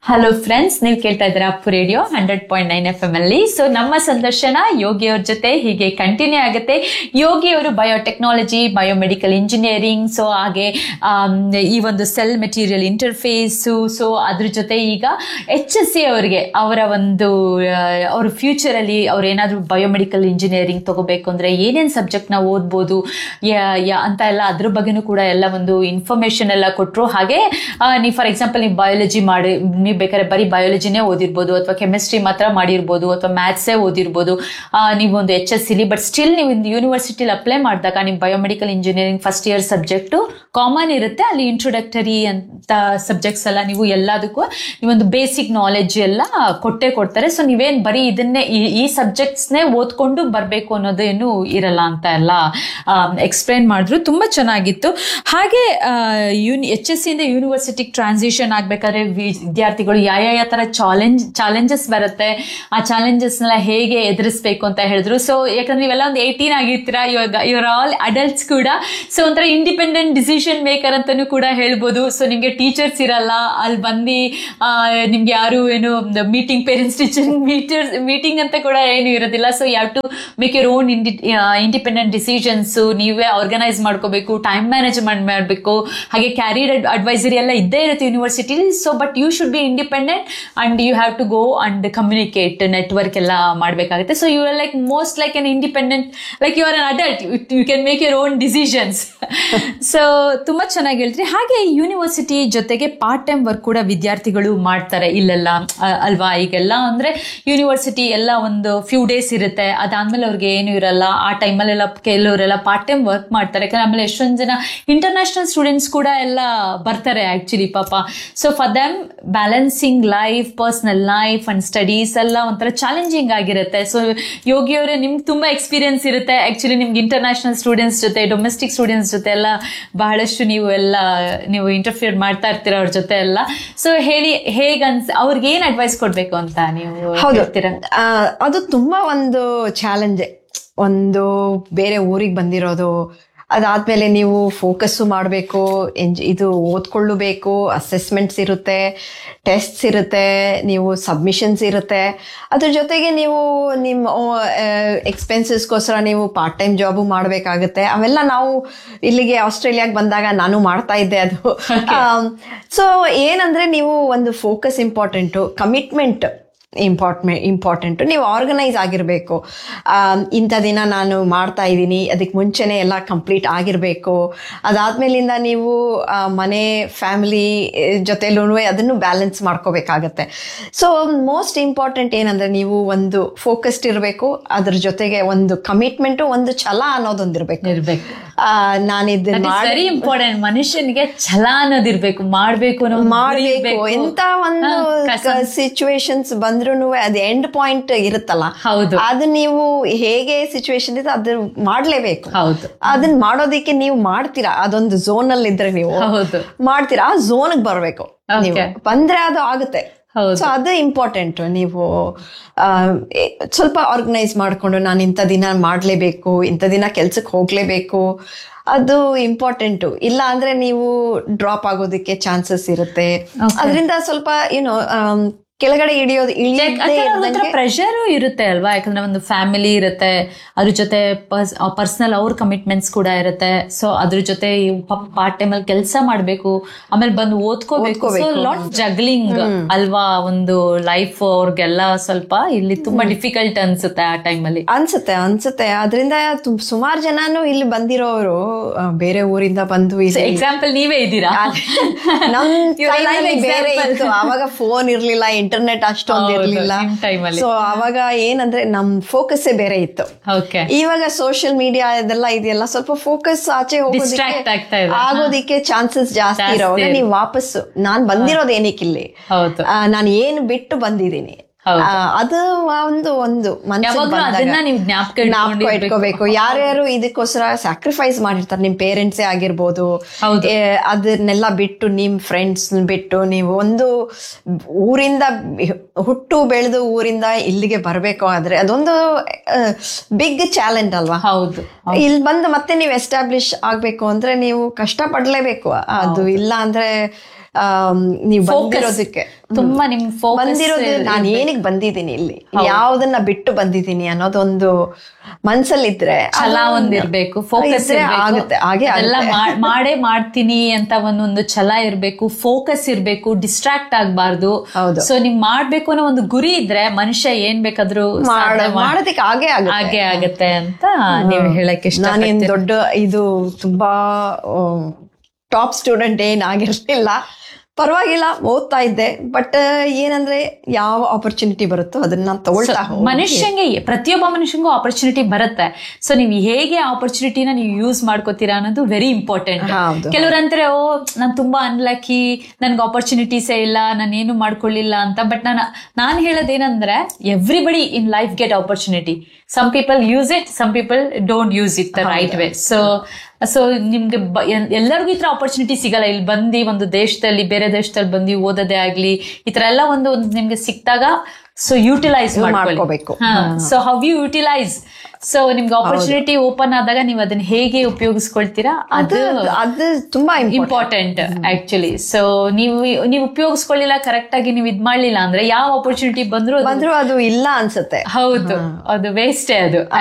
Hello friends ನೀವು ಕೇಳ್ತಾ ಇದ್ದೀರಾ Appu radio hundred point nine F M ಅಲ್ಲಿ ಸೊ ನಮ್ಮ ಸಂದರ್ಶನ ಯೋಗಿ ಅವ್ರ ಜೊತೆ ಹೀಗೆ ಕಂಟಿನ್ಯೂ ಆಗುತ್ತೆ ಯೋಗಿ ಅವರು ಬಯೋಟೆಕ್ನಾಲಜಿ ಬಯೋಮೆಡಿಕಲ್ ಇಂಜಿನಿಯರಿಂಗ್ ಸೊ ಹಾಗೆ ಆಮ್, ಈ ಒಂದು ಸೆಲ್ ಮೆಟೀರಿಯಲ್ ಇಂಟರ್ಫೇಸು ಸೊ ಅದ್ರ ಜೊತೆ ಈಗ ಎಚ್ ಎಸ್ ಸಿ ಅವರಿಗೆ ಅವರ ಒಂದು ಆ, ಅವ್ರ ಫ್ಯೂಚರಲ್ಲಿ ಅವ್ರು ಏನಾದರೂ ಬಯೋಮೆಡಿಕಲ್ ಇಂಜಿನಿಯರಿಂಗ್ ತಗೋಬೇಕು ಅಂದರೆ ಏನೇನು ಸಬ್ಜೆಕ್ಟ್ನ ಓದ್ಬೋದು ಯಾ- ಯಾ- ಅಂತ ಎಲ್ಲ ಅದ್ರ ಬಗ್ಗೆನೂ ಕೂಡ ಎಲ್ಲ ಒಂದು ಇನ್ಫಾರ್ಮೇಷನ್ ಎಲ್ಲ ಕೊಟ್ಟರು ಹಾಗೆ ಆ, ನೀವು ಫಾರ್ ಎಕ್ಸಾಂಪಲ್ ನೀವು ಬಯಾಲಜಿ ಮಾಡಿ ನೀವು ಬೇಕಾದ್ರೆ ಬರೀ ಬಯಾಲಜಿನೇ ಓದಿರ್ಬೋದು ಅಥವಾ ಕೆಮಿಸ್ಟ್ರಿ ಮಾತ್ರ ಮಾಡಿರ್ಬೋದು ಅಥವಾ ಮ್ಯಾಥ್ಸೇ ಓದಿರ್ಬೋದು ಆ, ನೀವು ಒಂದು ಎಚ್ ಎಸ್ ಸಿಲಿ ಬಟ್ ಸ್ಟಿಲ್ ನೀವು ಒಂದು ಯೂನಿವರ್ಸಿಟಿಲಿ ಅಪ್ಲೈ ಮಾಡಿದಾಗ ನೀವು biomedical engineering first year subject common ಇರುತ್ತೆ ಅಲ್ಲಿ ಇಂಟ್ರೊಡಕ್ಟರಿ ಅಂತ ಸಬ್ಜೆಕ್ಟ್ಸ್ ಎಲ್ಲ ನೀವು ಎಲ್ಲದಕ್ಕೂ ನೀವೊಂದು ಬೇಸಿಕ್ ನಾಲೆಡ್ಜ್ ಎಲ್ಲ ಕೊಟ್ಟೇ ಕೊಡ್ತಾರೆ ಸೊ ನೀವೇನು ಬರೀ ಇದನ್ನೇ ಈ- ಈ ಸಬ್ಜೆಕ್ಟ್ಸ್ನೇ ಓದ್ಕೊಂಡು ಬರಬೇಕು ಅನ್ನೋದೇನು ಇರಲ್ಲ ಅಂತ ಎಲ್ಲ ಎಕ್ಸ್ಪ್ಲೈನ್ ಮಾಡಿದ್ರು ತುಂಬ ಚೆನ್ನಾಗಿತ್ತು ಹಾಗೆ ಯೂನಿ ಎಚ್ ಎಸ್ ಸಿಯಿಂದ ಯೂನಿವರ್ಸಿಟಿಗೆ ಟ್ರಾನ್ಸಿಷನ್ ಆಗಬೇಕಾದ್ರೆ ವಿದ್ಯಾರ್ಥಿಗಳು ಯಾವ ಯಾವ ಥರ ಚಾಲೆಂಜ್ ಚಾಲೆಂಜಸ್ ಬರುತ್ತೆ ಆ ಚಾಲೆಂಜಸ್ನೆಲ್ಲ ಹೇಗೆ ಎದುರಿಸ್ಬೇಕು ಅಂತ ಹೇಳಿದ್ರು ಸೊ ಯಾಕಂದ್ರೆ ನೀವೆಲ್ಲ ಒಂದು ಏಯ್ಟೀನ್ ಆಗಿರ್ತೀರಾ ಇವಾಗ ಇವ್ರ ಆಲ್ ಅಡಲ್ಟ್ಸ್ ಕೂಡ ಸೊ ಒಂಥರ ಇಂಡಿಪೆಂಡೆಂಟ್ ಡಿಸಿಷನ್ ಮೇಕರ್ ಅಂತಾನೂ ಕೂಡ ಹೇಳ್ಬೋದು ಸೊ ನಿಮಗೆ ಟೀಚರ್ಸ್ ಇರಲ್ಲ ಅಲ್ಲಿ ಬಂದು ಆ, ನಿಮ್ಗೆ ಯಾರು ಏನು meeting parents teacher metres meeting ಅಂತ ಕೂಡ ಏನು ಇರೋದಿಲ್ಲ ಸೊ ಯಾವ to make your own indi independent decisions ನೀವೇ ಆರ್ಗನೈಸ್ ಮಾಡ್ಕೋಬೇಕು ಟೈಮ್ ಮ್ಯಾನೇಜ್ಮೆಂಟ್ ಮಾಡಬೇಕು ಹಾಗೆ ಕ್ಯಾರಿಯರ್ ಅಡ್ವೈಸರಿ ಎಲ್ಲ ಇದ್ದೇ ಇರುತ್ತೆ university so but you should be independent and you have to go and communicate network ಎಲ್ಲ ಮಾಡಬೇಕಾಗುತ್ತೆ so you are like most like an independent like you are an adult you can make your own decisions so ತುಂಬ ಚೆನ್ನಾಗಿ ಹೇಳ್ತೀರಿ ಹಾಗೆ university ಜೊತೆಗೆ part time work ಕೂಡ ವಿದ್ಯಾರ್ಥಿಗಳು ಮಾಡ್ತಾರೆ ಇಲ್ಲೆಲ್ಲ ಅ- ಅಲ್ವಾ ಈಗೆಲ್ಲ ಅಂದರೆ ಯೂನಿವರ್ಸಿಟಿ ಎಲ್ಲ ಒಂದು ಫ್ಯೂ ಡೇಸ್ ಇರುತ್ತೆ ಅದಾದ್ಮೇಲೆ ಅವ್ರಿಗೆ ಏನು ಇರಲ್ಲ ಆ ಟೈಮಲ್ಲೆಲ್ಲ ಕೆಲವರೆಲ್ಲ ಪಾರ್ಟ್ ಟೈಮ್ ವರ್ಕ್ ಮಾಡ್ತಾರೆ ಯಾಕಂದ್ರೆ ಆಮೇಲೆ ಎಷ್ಟೊಂದು ಜನ ಇಂಟರ್ನ್ಯಾಷನಲ್ ಸ್ಟೂಡೆಂಟ್ಸ್ ಕೂಡ ಎಲ್ಲ ಬರ್ತಾರೆ ಆ್ಯಕ್ಚುಲಿ ಪಾಪ so for them balancing life personal life and studies ಎಲ್ಲ ಒಂಥರ ಚಾಲೆಂಜಿಂಗ್ ಆಗಿರುತ್ತೆ ಸೊ ಯೋಗಿ ಅವರೇ ನಿಮ್ಗೆ ತುಂಬ ಎಕ್ಸ್ಪೀರಿಯನ್ಸ್ ಇರುತ್ತೆ ಆ್ಯಕ್ಚುಲಿ ನಿಮ್ಗೆ ಇಂಟರ್ನ್ಯಾಷನಲ್ ಸ್ಟೂಡೆಂಟ್ಸ್ ಜೊತೆ ಡೊಮೆಸ್ಟಿಕ್ ಸ್ಟೂಡೆಂಟ್ಸ್ ಜೊತೆ ಎಲ್ಲ ಬಹಳಷ್ಟು ನೀವು ಎಲ್ಲ ನೀವು ಇಂಟರ್ಫಿಯರ್ ಮಾಡ್ತಾ ಇರ್ತೀರ ಅವ್ರ ಜೊತೆ ಎಲ್ಲ ಸೊ ಹೇಳಿ ಹೇಗನ್ಸ್ ಅವ್ರಿಗೆ ಏನು ಅಡ್ವೈಸ್ ಕೊಡಬೇಕು ಅಂತ ನೀವು ಹೌದು ಹೇಳ್ತೀರಾ ಆ, ಅದು ತುಂಬಾ ಒಂದು ಚಾಲೆಂಜ್ ಒಂದು ಬೇರೆ ಊರಿಗೆ ಬಂದಿರೋದು ಅದಾದ್ಮೇಲೆ ನೀವು ಫೋಕಸ್ಸು ಮಾಡಬೇಕು ಇದು ಓದ್ಕೊಳ್ಳಬೇಕು ಅಸೆಸ್ಮೆಂಟ್ಸ್ ಇರುತ್ತೆ ಟೆಸ್ಟ್ಸ್ ಇರುತ್ತೆ ನೀವು ಸಬ್ಮಿಷನ್ಸ್ ಇರುತ್ತೆ ಅದ್ರ ಜೊತೆಗೆ ನೀವು ನಿಮ್ಮ ಎಕ್ಸ್ಪೆನ್ಸಸ್ಗೋಸ್ಕರ ನೀವು ಪಾರ್ಟ್ ಟೈಮ್ ಜಾಬು ಮಾಡಬೇಕಾಗುತ್ತೆ ಅವೆಲ್ಲ ನಾವು ಇಲ್ಲಿಗೆ ಆಸ್ಟ್ರೇಲಿಯಾಗೆ ಬಂದಾಗ ನಾನು ಮಾಡ್ತಾ ಇದ್ದೆ ಅದು ಸೊ ಏನಂದ್ರೆ ನೀವು ಒಂದು ಫೋಕಸ್ ಇಂಪಾರ್ಟೆಂಟು ಕಮಿಟ್ಮೆಂಟ್ ಇಂಪಾರ್ಟ್ಮೆ ಇಂಪಾರ್ಟೆಂಟು ನೀವು ಆರ್ಗನೈಸ್ ಆಗಿರಬೇಕು ಇಂಥ ದಿನ ನಾನು ಮಾಡ್ತಾ ಇದ್ದೀನಿ ಅದಕ್ಕೆ ಮುಂಚೆನೇ ಎಲ್ಲ ಕಂಪ್ಲೀಟ್ ಆಗಿರಬೇಕು ಅದಾದ್ಮೇಲಿಂದ ನೀವು ಆ, ಮನೆ ಫ್ಯಾಮಿಲಿ ಜೊತೆಲೂ ಅದನ್ನು ಬ್ಯಾಲೆನ್ಸ್ ಮಾಡ್ಕೋಬೇಕಾಗತ್ತೆ ಸೊ ಮೋಸ್ಟ್ ಇಂಪಾರ್ಟೆಂಟ್ ಏನಂದ್ರೆ ನೀವು ಒಂದು ಫೋಕಸ್ಡ್ ಇರಬೇಕು ಅದ್ರ ಜೊತೆಗೆ ಒಂದು ಕಮಿಟ್ಮೆಂಟು ಒಂದು ಛಲ ಅನ್ನೋದೊಂದಿರಬೇಕು ಇರ್ಬೇಕು ನಾನು ಇದನ್ನ ಮಾಡಿ ವೆರಿ ಇಂಪಾರ್ಟೆಂಟ್ ಮನುಷ್ಯನಿಗೆ ಛಲ ಅನ್ನೋದಿರ್ಬೇಕು ಮಾಡ್ಬೇಕು ಅನ್ನೋ ಒಂದು ಗುರಿ ಮಾಡ್ಬೇಕು ಇರ್ಬೇಕು. ಎಂತ ಒಂದು ಹಾ, ಕಸ- ಸಿಚುವೇಶನ್ಸ್ ಬಂದ್ರೂ ಅದು ಎಂಡ್ ಪಾಯಿಂಟ್ ಇರುತ್ತಲ್ಲ ಹೌದು ಅದು ನೀವು ಹೇಗೆ ಸಿಚುವೇಶನ್ ಇದೆ ಅದು ಮಾಡ್ಲೇಬೇಕು ಹೌದು ಅದನ್ನ ಮಾಡೋದಿಕ್ಕೆ ನೀವು ಮಾಡ್ತೀರಾ ಅದೊಂದು ಝೋನ್ ಅಲ್ಲಿ ಇದ್ರೆ ನೀವು ಹೌದು ಮಾಡ್ತೀರಾ ಆ ಝೋನ್ ಬರ್ಬೇಕು ನೀವು Okay. ಬಂದ್ರೆ ಅದು ಆಗುತ್ತೆ ಹೌದು. ಸೊ ಅದು ಇಂಪಾರ್ಟೆಂಟ್ ನೀವು ಆ, ಎ- ಸ್ವಲ್ಪ ಆರ್ಗನೈಸ್ ಮಾಡಿಕೊಂಡು ನಾನು ಇಂಥ ದಿನ ಮಾಡಲೇಬೇಕು ಇಂಥ ದಿನ ಕೆಲ್ಸಕ್ಕೆ ಹೋಗಲೇಬೇಕು ಅದು ಇಂಪಾರ್ಟೆಂಟು ಇಲ್ಲ ಅಂದ್ರೆ ನೀವು ಡ್ರಾಪ್ ಆಗೋದಕ್ಕೆ ಚಾನ್ಸಸ್ ಇರುತ್ತೆ Okay. ಅದರಿಂದ ಸ್ವಲ್ಪ ಏನು ಕೆಳಗಡೆ ಇಳಿಯೋದು ಇಳಿಯದೇ ಇರ್ದಂಗೆ ಪ್ರೆಷರ್ ಇರುತ್ತೆ ಅಲ್ವಾ ಯಾಕಂದ್ರೆ ಒಂದು ಫ್ಯಾಮಿಲಿ ಇರುತ್ತೆ ಅದ್ರ ಜೊತೆ ಪರ್ಸನಲ್ ಅವ್ರ ಕಮಿಟ್ಮೆಂಟ್ಸ್ ಕೂಡ ಇರುತ್ತೆ ಸೊ ಅದ್ರ ಜೊತೆ ಪಾರ್ಟ್ ಟೈಮ್ ಅಲ್ಲಿ ಕೆಲಸ ಮಾಡ್ಬೇಕು ಆಮೇಲೆ ಬಂದು ಓದ್ಕೋಬೇಕು ಸೊ ಲಾಟ್ ಜಗ್ಲಿಂಗ್ ಅಲ್ವಾ ಒಂದು ಲೈಫ್ ಅವ್ರಿಗೆಲ್ಲ ಸ್ವಲ್ಪ ಇಲ್ಲಿ ತುಂಬಾ ಡಿಫಿಕಲ್ಟ್ ಅನ್ಸುತ್ತೆ ಆ ಟೈಮಲ್ಲಿ ಅನ್ಸುತ್ತೆ ಅನ್ಸುತ್ತೆ ಅದರಿಂದ ಸುಮಾರು ಜನನು ಇಲ್ಲಿ ಬಂದಿರೋರು ಆ, ಬೇರೆ ಊರಿಂದ ಬಂದು ಇಲ್ಲಿ ಎಕ್ಸಾಂಪಲ್ ನೀವೇ ಇದ್ದೀರಾ ನಮ್ You're a time live ಅಲ್ಲಿ ಬೇರೆ example. ಇತ್ತು ಅವಾಗ ಫೋನ್ ಇರ್ಲಿಲ್ಲ ಇಂಟರ್ನೆಟ್ ಅಷ್ಟೊಂದು ಹೌದು, ಇರ್ಲಿಲ್ಲ ನಿಮ್ time ಅಲ್ಲಿ. ಸೊ ಅವಾಗ ಏನಂದ್ರೆ ನಮ್ ಫೋಕಸ್ಸೇ ಬೇರೆ ಇತ್ತು ಓಕೆ ಇವಾಗ ಸೋಷಿಯಲ್ ಮೀಡಿಯಾ ಇದೆಲ್ಲ ಇದೆಯಲ್ಲ ಸ್ವಲ್ಪ ಫೋಕಸ್ ಆಚೆ Distract ಆಗ್ತಾ ಇದೆ. ಹೋಗೋದಕ್ಕೆ ಆಗೋದಿಕ್ಕೆ ಚಾನ್ಸಸ್ ಜಾಸ್ತಿ ಜಾಸ್ತಿ ಇರೋವಾಗ ಇರುತ್ತೆ. ನೀವು ವಾಪಸ್ಸು ನಾನ್ ಬಂದಿರೋದು ಏನಿಕ್ಕಿಲ್ಲಿ ಹೌದು ನಾನು ಏನು ಬಿಟ್ಟು ಬಂದಿದ್ದೀನಿ ಹೌದು. ಆ, ಅದು ಒಂದು ಒಂದು ಮನ್ಸಿಗೆ ಯಾವಾಗ್ಲೂ ಬಂದಾಗ ಅದನ್ನ ನೀವು ಜ್ಞಾಪಕ ಜ್ಞಾಪಕ ಇಟ್ಕೊಂಡಿರ್ಬೇಕು. ಇಟ್ಕೋಬೇಕು ಯಾರ್ಯಾರು ಇದಕ್ಕೋಸ್ಕರ ಸ್ಯಾಕ್ರಿಫೈಸ್ ಮಾಡಿರ್ತಾರೆ ನಿಮ್ ಪೇರೆಂಟ್ಸೇ ಆಗಿರ್ಬೋದು ಹೌದು. ಏ, ಅದನ್ನೆಲ್ಲ ಬಿಟ್ಟು ನಿಮ್ ಫ್ರೆಂಡ್ಸ್ ಬಿಟ್ಟು ನೀವು ಒಂದು ಊರಿಂದ ಹುಟ್ಟು ಬೆಳೆದು ಊರಿಂದ ಇಲ್ಲಿಗೆ ಬರಬೇಕು ಆದ್ರೆ ಅದೊಂದು ಬಿಗ್ ಚಾಲೆಂಜ್ ಅಲ್ವಾ ಹೌದು ಇಲ್ಲಿ ಬಂದು ಮತ್ತೆ ನೀವು ಎಸ್ಟಾಬ್ಲಿಷ್ ಆಗ್ಬೇಕು ಅಂದ್ರೆ ನೀವು ಕಷ್ಟ ಪಡ್ಲೇಬೇಕು ಅದು ಇಲ್ಲ ಅಂದ್ರೆ ಆಮ್, ನೀವು Focus. ಬಂದಿರೋದಕ್ಕೆ ತುಂಬಾ ನಿಮ್ ಫೋಕಸ್ ಬಂದಿರೋದು ನಾನು ಏನಕ್ಕೆ ಬಂದಿದ್ದೀನಿ ಇಲ್ಲಿ ಯಾವ್ದನ್ನ ಬಿಟ್ಟು ಬಂದಿದ್ದೀನಿ ಅನ್ನೋದೊಂದು ಮನ್ಸಲ್ಲಿದ್ರೆ ಛಲ ಅದು ಒಂದಿರ್ಬೇಕು ಫೋಕಸ್ ಇದ್ರೆ ಆಗುತ್ತೆ ಹಾಗೆ ಎಲ್ಲ ಆಗುತ್ತೆ. ಮಾಡೇ ಮಾಡ್ತೀನಿ ಅಂತ ಒಂದೊಂದು ಛಲ ಇರ್ಬೇಕು ಫೋಕಸ್ ಇರ್ಬೇಕು ಡಿಸ್ಟ್ರಾಕ್ಟ್ ಆಗ್ಬಾರ್ದು ಹೌದು. ಸೊ ನಿಮ್ ಮಾಡ್ಬೇಕು ಅನ್ನೋ ಒಂದು ಗುರಿ ಇದ್ರೆ ಮನುಷ್ಯ ಏನ್ ಬೇಕಾದ್ರೂ ಮಾಡ- ಸಾಧನೆ ಮಾಡ್- ಮಾಡೋದಕ್ಕೆ ಹಾಗೆ ಆಗುತ್ತೆ ಹಾಗೆ ಆಗತ್ತೆ ಅಂತ ನೀವು ಹೇಳಕ್ ಇಷ್ಟ ನಾನೇನ್ ದೊಡ್ಡ ಇದು ತುಂಬಾ ಟಾಪ್ ಸ್ಟೂಡೆಂಟ್ ಏನಾಗಿರ್ಲಿಲ್ಲ ಪರವಾಗಿಲ್ಲ ಓದ್ತಾ ಇದ್ದೆ ಬಟ್ ಏನಂದ್ರೆ ಯಾವ ಆಪರ್ಚುನಿಟಿ ಬರುತ್ತೋ ಅದನ್ನ ತಗೊಳ್ತಾ ಹೋಗಿ ಮನುಷ್ಯಂಗೆ ಪ್ರತಿಯೊಬ್ಬ ಮನುಷ್ಯಂಗೂ ಆಪರ್ಚುನಿಟಿ ಬರುತ್ತೆ ಸೊ ನೀವು ಹೇಗೆ ಆಪರ್ಚುನಿಟಿನ ನೀವು ಯೂಸ್ ಮಾಡ್ಕೋತೀರಾ ಅನ್ನೋದು ವೆರಿ ಇಂಪಾರ್ಟೆಂಟ್ ಹೌದು. ಕೆಲವ್ರು ಅಂತಾರೆ ಓ ನಾನು ತುಂಬಾ ಅನ್ಲಕ್ಕಿ ನನ್ಗೆ ಆಪರ್ಚುನಿಟೀಸೇ ಇಲ್ಲ ನಾನು ಏನು ಮಾಡ್ಕೊಳ್ಳಿಲ್ಲ ಅಂತ ಬಟ್ ನಾನು ನಾನು ಹೇಳೋದೇನಂದ್ರೆ everybody in life get opportunity some people use it some people don't use it the right way so so ನಿಮ್ಗೆ ಬ- ಎಲ್- ಎಲ್ಲರಿಗೂ ಈ ತರ ಆಪರ್ಚುನಿಟಿ ಸಿಗಲ್ಲ ಇಲ್ಲಿ ಬಂದು ಒಂದು ದೇಶದಲ್ಲಿ ಬೇರೆ ದೇಶದಲ್ಲಿ ಬಂದು ಓದೋದೇ ಆಗ್ಲಿ ಈ ತರ ಎಲ್ಲ ಒಂದು ಒಂದು ನಿಮ್ಗೆ ಸಿಕ್ತಾಗ ಸೊ ಯೂಟಿಲೈಸ್ ಮಾಡ್ಕೋಬೇಕು. So how you utilise so ನಿಮ್ಗೆ ಆಪರ್ಚುನಿಟಿ ಓಪನ್ ಆದಾಗ ನೀವು ಅದನ್ನ ಹೇಗೆ ಉಪಯೋಗಿಸ್ಕೊಳ್ತೀರಾ ಅದು ಅದು ಅದು ತುಂಬಾ ಇಂಪಾರ್ಟೆಂಟ್ ಇಂಪಾರ್ಟೆಂಟ್ ಆಕ್ಚುಲಿ ಸೊ ನೀವು ನೀವು ಉಪಯೋಗಿಸ್ಕೊಳ್ಳಿಲ್ಲ ಕರೆಕ್ಟ್ ಆಗಿ ನೀವು ಇದ್ ಮಾಡ್ಲಿಲ್ಲ ಅಂದ್ರೆ ಯಾವ ಆಪರ್ಚುನಿಟಿ ಬಂದ್ರು ಅದು- ಬಂದ್ರು ಅದು ಇಲ್ಲ ಅನ್ಸುತ್ತೆ ಹೌದು ಅದು ವೇಸ್ಟೇ ಅದು